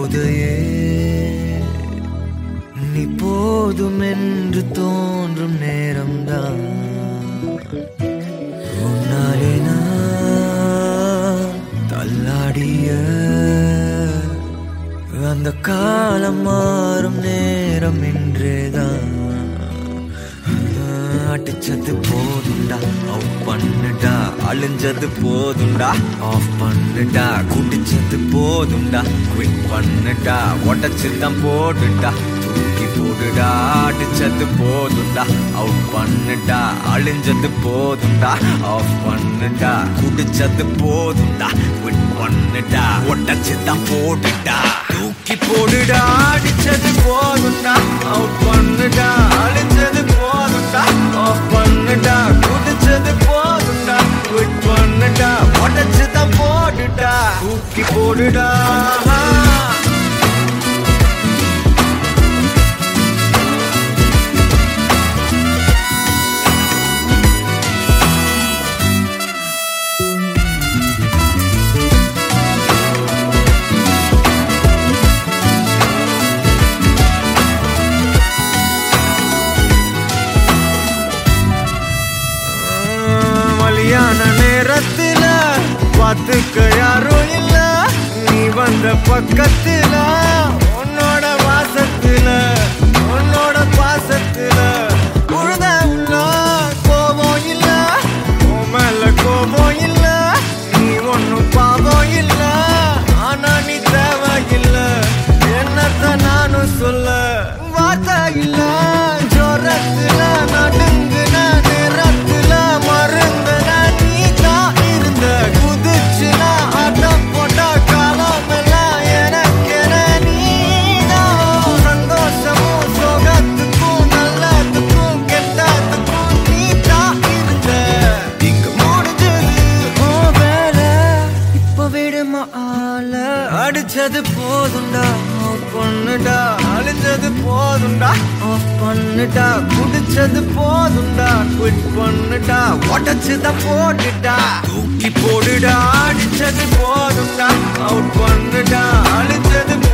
போதையே நீ போதும் என்று தோன்றும் நேரம்தான் உன்னாலே நான் தள்ளாடிய அந்த காலம் மாறும் நேரம் இன்றேதான் அடிச்சது போதுண்டா அவுட் பண்ணுடா அழிஞ்சது போதுண்டா ஆஃப் பண்ணுடா குடிச்சது போதுண்டா குவிட் பண்ணுடா உடச்சுதான் போடுடா தூக்கி போடுடா அடிச்சது போதுண்டா அவுட் பண்ணுடா அழிஞ்சது போதுண்டா ஆஃப் பண்ணுடா குடிச்சது போதுண்டா குவிட் பண்ணுடா உடச்சுதான் போடுடா தூக்கி போடுடா அடிச்சது போதுண்டா அவுட் பண்ணுடா அழிஞ்சது போதுண்டா ஆஃப் பண்ணுடா குடிச்சது போதுண்டா குவிட் பண்ணுடா உடச்சுதான் போடுடா தூக்கி போடுடா மலியான நேரத்துல பார்த்துக்க யாரும் இல்ல நீ வந்த பக்கத்துல உன்னோட வாசத்துல உன்னோட பாசத்துல உழுத உள்ள கோபம் இல்ல உன் மேல கோபம் இல்ல நீ ஒன்னும் பாவம் இல்ல ஆனா நீ தேவையில்ல என்னத்த நானும் சொல்ல வார்த்தை இல்ல ஜோரத்துல நடுங்குன நேரத்துல மருந்துன நீ தான் இருந்த குதிச்சுல ஆட்டம் போட்ட காலம் எல்லாம் எனக்கென நீதான் சந்தோஷமும் சோகத்துக்கும் நல்லதுக்கும் கெட்டதுக்கும் நீ தான் இருந்த இங்க முடிஞ்சது உன் வேலை இப்ப விடுமா ஆள அடிச்சது போதுண்டா ஆஃப் பண்ணுடா அழிஞ்சது போதுண்டா ஆஃப் பண்ணுடா குடிச்சது போதுண்டா குவிட் பண்ணுடா உடச்சுத போட்டுடா தூக்கி போடுடா அடிச்சது போதுண்டா அவுட் பண்ணுடா அழிஞ்சது